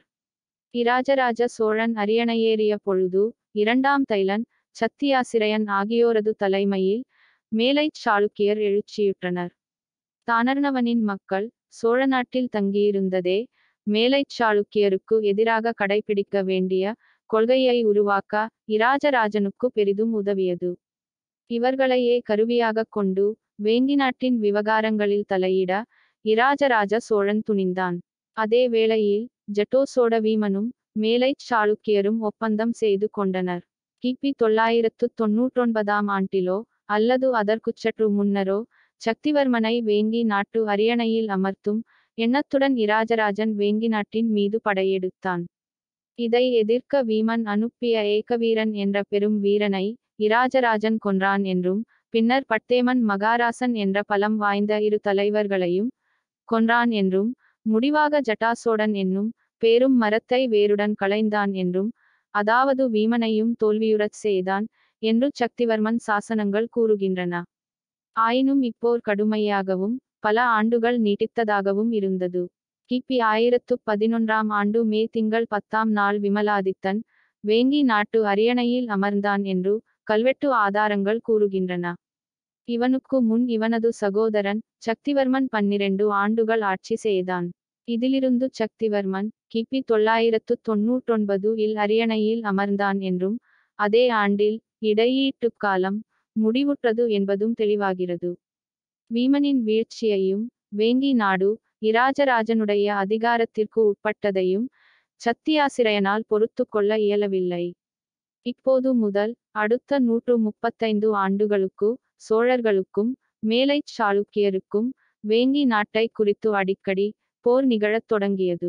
Speaker 1: இராஜராஜ சோழன் அரியணையேறிய பொழுது இரண்டாம் தைலன் சத்தியாசிரயன் ஆகியோரது தலைமையில் மேலைச் சாளுக்கியர் எழுச்சியுற்றனர் தானர்ணவனின் மக்கள் சோழ நாட்டில் தங்கியிருந்ததே மேலைச் சாளுக்கியருக்கு எதிராக கடைபிடிக்க வேண்டிய கொள்கையை உருவாக்க இராஜராஜனுக்கு பெரிதும் உதவியது இவர்களையே கருவியாகக் கொண்டு வேங்கி நாட்டின் விவகாரங்களில் தலையிட இராஜராஜ சோழன் துணிந்தான் அதே வேளையில் ஜட்டோசோட வீமனும் மேலைச் சாளுக்கியரும் ஒப்பந்தம் செய்து கொண்டனர் கிபி தொள்ளாயிரத்து தொன்னூற்றொன்பதாம் ஆண்டிலோ அல்லது அதற்குச் சற்று முன்னரோ சக்திவர்மனை வேங்கி நாட்டு அரியணையில் அமர்த்தும் எண்ணத்துடன் இராஜராஜன் வேங்கி நாட்டின் மீது படையெடுத்தான் இதை எதிர்க்க வீமன் அனுப்பிய ஏகவீரன் என்ற பெரும் வீரனை இராஜராஜன் கொன்றான் என்றும் பின்னர் பட்டேமன் மகாராசன் என்ற பலம் வாய்ந்த இரு தலைவர்களையும் கொன்றான் என்றும் முடிவாக ஜட்டாசோடன் என்னும் பேரும் மரத்தை வேருடன் களைந்தான் என்றும் அதாவது வீமனையும் தோல்வியுறச் செய்தான் என்று சக்திவர்மன் சாசனங்கள் கூறுகின்றன ஆயினும் இப்போர் கடுமையாகவும் பல ஆண்டுகள் நீட்டித்ததாகவும் இருந்தது கிபி ஆயிரத்து பதினொன்றாம் ஆண்டு மே திங்கள் பத்தாம் நாள் விமலாதித்தன் வேங்கி நாட்டு அரியணையில் அமர்ந்தான் என்று கல்வெட்டு ஆதாரங்கள் கூறுகின்றன இவனுக்கு முன் இவனது சகோதரன் சக்திவர்மன் பன்னிரண்டு ஆண்டுகள் ஆட்சி செய்தான் இதிலிருந்து சக்திவர்மன் கிபி தொள்ளாயிரத்து தொன்னூற்றொன்பது இல் அரியணையில் அமர்ந்தான் என்றும் அதே ஆண்டில் இடையீட்டுக் காலம் முடிவுற்றது என்பதும் தெளிவாகிறது வீமனின் வீழ்ச்சியையும் வேங்கி நாடு இராஜராஜனுடைய அதிகாரத்திற்கு உட்பட்டதையும் சத்தியாசிரயனால் பொறுத்து கொள்ள இயலவில்லை இப்போது முதல் அடுத்த நூற்று முப்பத்தைந்து ஆண்டுகளுக்கு சோழர்களுக்கும் மேலைச் சாளுக்கியருக்கும் வேங்கி நாட்டை குறித்து அடிக்கடி போர் நிகழத் தொடங்கியது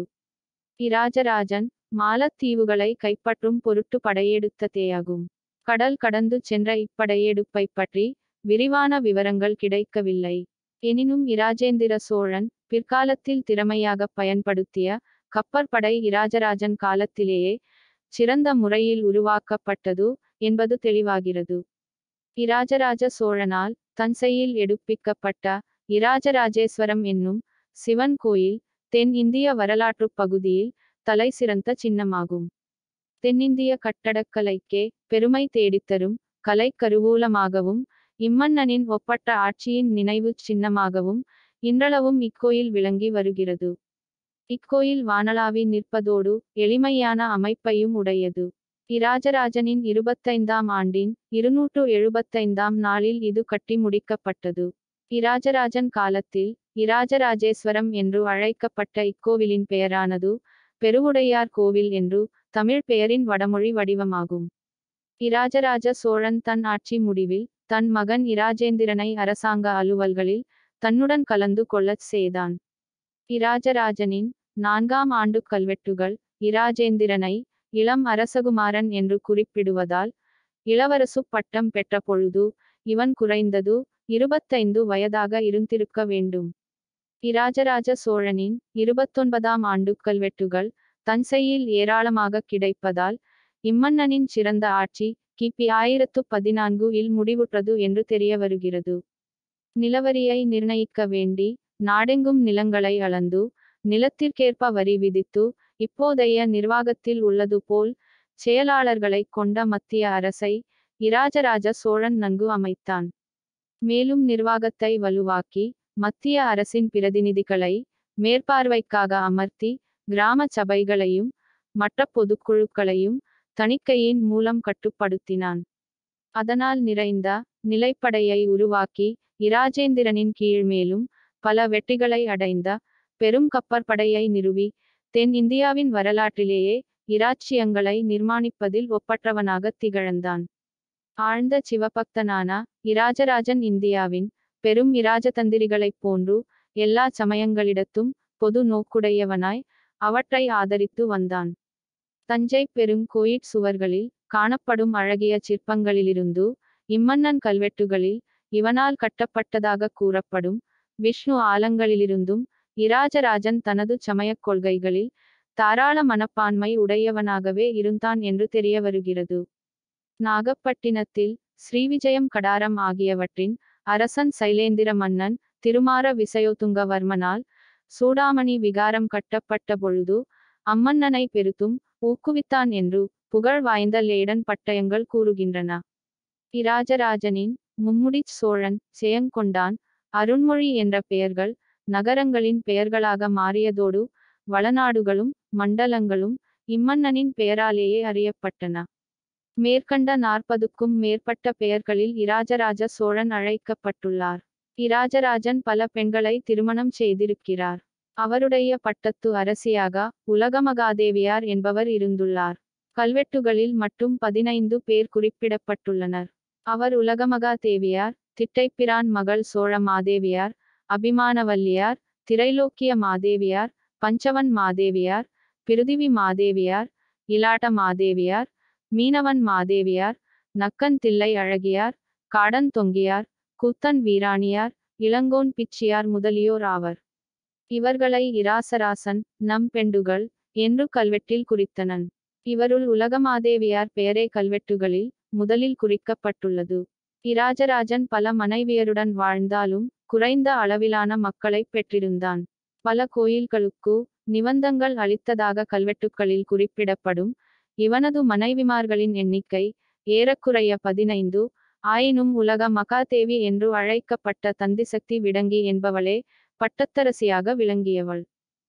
Speaker 1: இராஜராஜன் மாலத்தீவுகளை கைப்பற்றும் பொருட்டு படையெடுத்ததேயாகும் கடல் கடந்து சென்ற இப்படையெடுப்பை பற்றி விரிவான விவரங்கள் கிடைக்கவில்லை எனினும் இராஜேந்திர சோழன் பிற்காலத்தில் திறமையாக பயன்படுத்திய கப்பற்படை இராஜராஜன் காலத்திலேயே சிறந்த முறையில் உருவாக்கப்பட்டது என்பது தெளிவாகிறது இராஜராஜ சோழனால் தஞ்சையில் எடுப்பிக்கப்பட்ட இராஜராஜேஸ்வரம் என்னும் சிவன் கோயில் தென் இந்திய வரலாற்றுப் பகுதியில் தலை சிறந்த சின்னமாகும் தென்னிந்திய கட்டடக்கலைக்கே பெருமை தேடித்தரும் கலை கருவூலமாகவும் இம்மன்னனின் ஒப்பற்ற ஆட்சியின் நினைவு சின்னமாகவும் இன்றளவும் இக்கோயில் விளங்கி வருகிறது இக்கோயில் வானளாவி நிற்பதோடு எளிமையான அமைப்பையும் உடையது இராஜராஜனின் இருபத்தைந்தாம் ஆண்டின் இருநூற்று எழுபத்தைந்தாம் நாளில் இது கட்டி முடிக்கப்பட்டது இராஜராஜன் காலத்தில் இராஜராஜேஸ்வரம் என்று அழைக்கப்பட்ட இக்கோவிலின் பெயரானது பெருவுடையார் கோவில் என்று தமிழ் பெயரின் வடமொழி வடிவமாகும் இராஜராஜ சோழன் தன் ஆட்சி முடிவில் தன் மகன் இராஜேந்திரனை அரசாங்க அலுவல்களில் தன்னுடன் கலந்து கொள்ளச் செய்தான் இராஜராஜனின் நான்காம் ஆண்டு கல்வெட்டுகள் இராஜேந்திரனை இளம் அரசகுமாரன் என்று குறிப்பிடுவதால் இளவரசு பட்டம் பெற்ற பொழுது இவன் குறைந்தது இருபத்தைந்து வயதாக இருந்திருக்க வேண்டும் இராஜராஜ சோழனின் இருபத்தொன்பதாம் ஆண்டு கல்வெட்டுகள் தஞ்சையில் ஏராளமாக கிடைப்பதால் இம்மன்னனின் சிறந்த ஆட்சி கிபி ஆயிரத்து பதினான்கு இல் முடிவுற்றது என்று தெரிய வருகிறது நிலவரியை நிர்ணயிக்க வேண்டி நாடெங்கும் நிலங்களை அளந்து நிலத்திற்கேற்ப வரி விதித்து இப்போதைய நிர்வாகத்தில் உள்ளது போல் செயலாளர்களை கொண்ட மத்திய அரசை இராஜராஜ சோழன் நன்கு அமைத்தான் மேலும் நிர்வாகத்தை வலுவாக்கி மத்திய அரசின் பிரதிநிதிகளை மேற்பார்வைக்காக அமர்த்தி கிராம சபைகளையும் மற்ற பொதுக்குழுக்களையும் தணிக்கையின் மூலம் கட்டுப்படுத்தினான் அதனால் நிறைந்த நிலைப்படையை உருவாக்கி இராஜேந்திரனின் கீழ் மேலும் பல வெற்றிகளை அடைந்த பெரும் கப்பற்படையை நிறுவி தென் இந்தியாவின் வரலாற்றிலேயே இராச்சியங்களை நிர்மாணிப்பதில் ஒப்பற்றவனாக திகழ்ந்தான் ஆழ்ந்த சிவபக்தனான இராஜராஜன் இந்தியாவின் பெரும் இராஜதந்திரிகளைப் போன்று எல்லா சமயங்களிடத்தும் பொது நோக்குடையவனாய் அவற்றை ஆதரித்து வந்தான் தஞ்சை பெருங்கோயிற் சுவர்களில் காணப்படும் அழகிய சிற்பங்களிலிருந்து இம்மன்னன் கல்வெட்டுகளில் இவனால் கட்டப்பட்டதாக கூறப்படும் விஷ்ணு ஆலங்களிலிருந்தும் இராஜராஜன் தனது சமயக் கொள்கைகளில் தாராள மனப்பான்மை உடையவனாகவே இருந்தான் என்று தெரிய வருகிறது நாகப்பட்டினத்தில் ஸ்ரீவிஜயம் கடாரம் ஆகியவற்றின் அரசன் சைலேந்திர மன்னன் திருமார விசயோதுங்கவர்மனால் சூடாமணி விகாரம் கட்டப்பட்ட பொழுது அம்மன்னனை பெருத்தும் ஊக்குவித்தான் என்று புகழ் வாய்ந்த லேடன் பட்டயங்கள் கூறுகின்றன இராஜராஜனின் மும்முடிச் சோழன் செயங்கொண்டான் அருண்மொழி என்ற பெயர்கள் நகரங்களின் பெயர்களாக மாறியதோடு வளநாடுகளும் மண்டலங்களும் இம்மன்னனின் பெயராலேயே அறியப்பட்டன மேற்கண்ட நாற்பதுக்கும் மேற்பட்ட பெயர்களில் இராஜராஜ சோழன் அழைக்கப்பட்டுள்ளார் இராஜராஜன் பல பெண்களை திருமணம் செய்திருக்கிறார் அவருடைய பட்டத்து அரசியாக உலகமகாதேவியார் என்பவர் இருந்துள்ளார் கல்வெட்டுகளில் மட்டும் பதினைந்து பேர் குறிப்பிடப்பட்டுள்ளனர் அவர் உலகமகா தேவியார் திட்டைப்பிரான் மகள் சோழ மாதேவியார் அபிமானவல்லியார் திரைலோக்கிய மாதேவியார் பஞ்சவன் மாதேவியார் பிருதிவி மாதேவியார் இலாட்ட மாதேவியார் மீனவன் மாதேவியார் நக்கன் தில்லை அழகியார் காடன் தொங்கியார் கூத்தன் வீராணியார் இளங்கோன் பிச்சியார் முதலியோர் ஆவர் இவர்களை இராசராசன் நம் பெண்டுகள் என்று கல்வெட்டில் குறித்தனன் இவருள் உலகமாதேவியார் பெயரே கல்வெட்டுகளில் முதலில் குறிக்கப்பட்டுள்ளது இராஜராஜன் பல மனைவியருடன் வாழ்ந்தாலும் குறைந்த அளவிலான மக்களை பெற்றிருந்தான் பல கோயில்களுக்கு நிபந்தங்கள் அளித்ததாக கல்வெட்டுக்களில் குறிப்பிடப்படும் இவனது மனைவிமார்களின் எண்ணிக்கை ஏறக்குறைய பதினைந்து ஆயினும் உலக மகாதேவி என்று அழைக்கப்பட்ட தந்திசக்தி விடங்கி என்பவளே பட்டத்தரசியாக விளங்கியவள்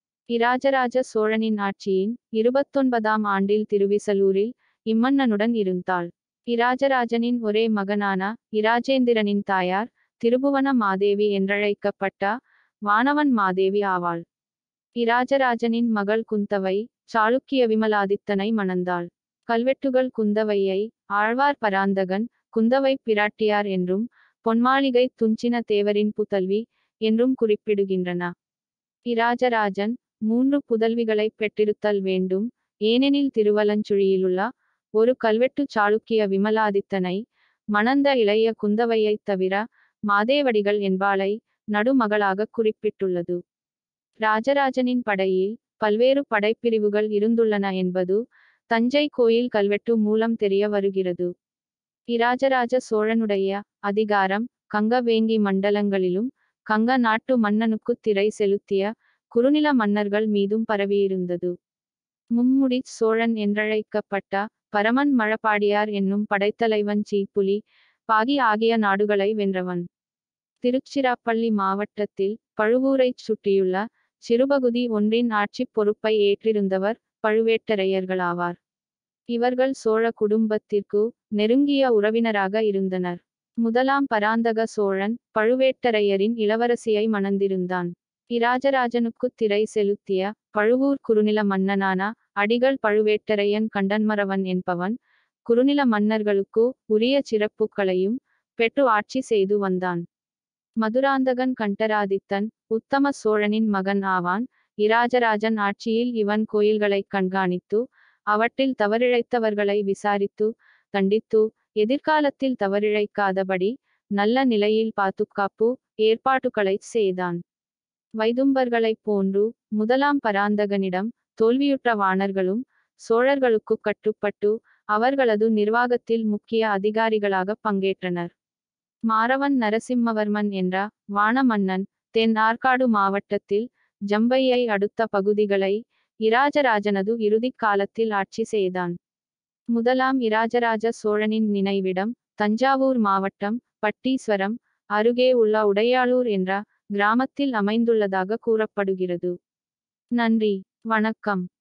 Speaker 1: இராஜராஜ சோழனின் ஆட்சியின் இருபத்தொன்பதாம் ஆண்டில் திருவிசலூரில் இம்மன்னனுடன் இருந்தாள் இராஜராஜனின் ஒரே மகனான இராஜேந்திரனின் தாயார் திருபுவன மாதேவி என்றழைக்கப்பட்ட வானவன் மாதேவி ஆவாள் இராஜராஜனின் மகள் குந்தவை சாளுக்கிய விமலாதித்தனை மணந்தாள் கல்வெட்டுகள் குந்தவையை ஆழ்வார் பராந்தகன் குந்தவை பிராட்டியார் என்றும் பொன்மாளிகை துஞ்சின தேவரின் புதல்வி என்றும் குறிப்பிடுகின்றன இராஜராஜன் மூன்று புதல்விகளை பெற்றிருத்தல் வேண்டும் ஏனெனில் திருவலஞ்சுழியிலுள்ள ஒரு கல்வெட்டு சாளுக்கிய விமலாதித்தனை மணந்த இளைய குந்தவையைத் தவிர மாதேவடிகள் என்பாளை நடுமகளாக குறிப்பிட்டுள்ளது ராஜராஜனின் படையில் பல்வேறு படைப்பிரிவுகள் இருந்துள்ளன என்பது தஞ்சை கோயில் கல்வெட்டு மூலம் தெரிய வருகிறது இராஜராஜ சோழனுடைய அதிகாரம் கங்க வேங்கி மண்டலங்களிலும் கங்க நாட்டு மன்னனுக்கு திரை செலுத்திய குறுநில மன்னர்கள் மீதும் பரவியிருந்தது மும்முடி சோழன் என்றழைக்கப்பட்ட பரமன் மழப்பாடியார் என்னும் படைத்தலைவன் சீப்புலி பாகி ஆகிய நாடுகளை வென்றவன் திருச்சிராப்பள்ளி மாவட்டத்தில் பழுவூரைச் சுற்றியுள்ள சிறுபகுதி ஒன்றின் ஆட்சிப் பொறுப்பை ஏற்றிருந்தவர் பழுவேட்டரையர்களாவார் இவர்கள் சோழ குடும்பத்திற்கு நெருங்கிய உறவினராக இருந்தனர் முதலாம் பராந்தக சோழன் பழுவேட்டரையரின் இளவரசியை மணந்திருந்தான் இராஜராஜனுக்கு திரை செலுத்திய பழுவூர் குறுநில மன்னனான அடிகள் பழுவேட்டரையன் கண்டன்மரவன் என்பவன் குறுநில மன்னர்களுக்கு உரிய சிறப்புகளையும் பெற்று ஆட்சி செய்து வந்தான் மதுராந்தகன் கண்டராதித்தன் உத்தம சோழனின் மகன் ஆவான் இராஜராஜன் ஆட்சியில் இவன் கோயில்களை கண்காணித்து அவற்றில் தவறிழைத்தவர்களை விசாரித்து தண்டித்து எதிர்காலத்தில் தவறிழைக்காதபடி நல்ல நிலையில் பாதுகாப்பு ஏற்பாட்டுகளை செய்தான் வைதும்பர்களைப் போன்று முதலாம் பராந்தகனிடம் தோல்வியுற்ற வாணர்களும் சோழர்களுக்கு கட்டுப்பட்டு அவர்களது நிர்வாகத்தில் முக்கிய அதிகாரிகளாக பங்கேற்றனர் மாரவன் நரசிம்மவர்மன் என்ற வாண மன்னன் தென் ஆற்காடு மாவட்டத்தில் ஜம்பையை அடுத்த பகுதிகளை இராஜராஜனது இறுதிக் காலத்தில் ஆட்சி செய்தான் முதலாம் இராஜராஜ சோழனின் நினைவிடம் தஞ்சாவூர் மாவட்டம் பட்டீஸ்வரம் அருகே உள்ள உடையாளூர் என்ற கிராமத்தில் அமைந்துள்ளதாக கூறப்படுகிறது நன்றி வணக்கம்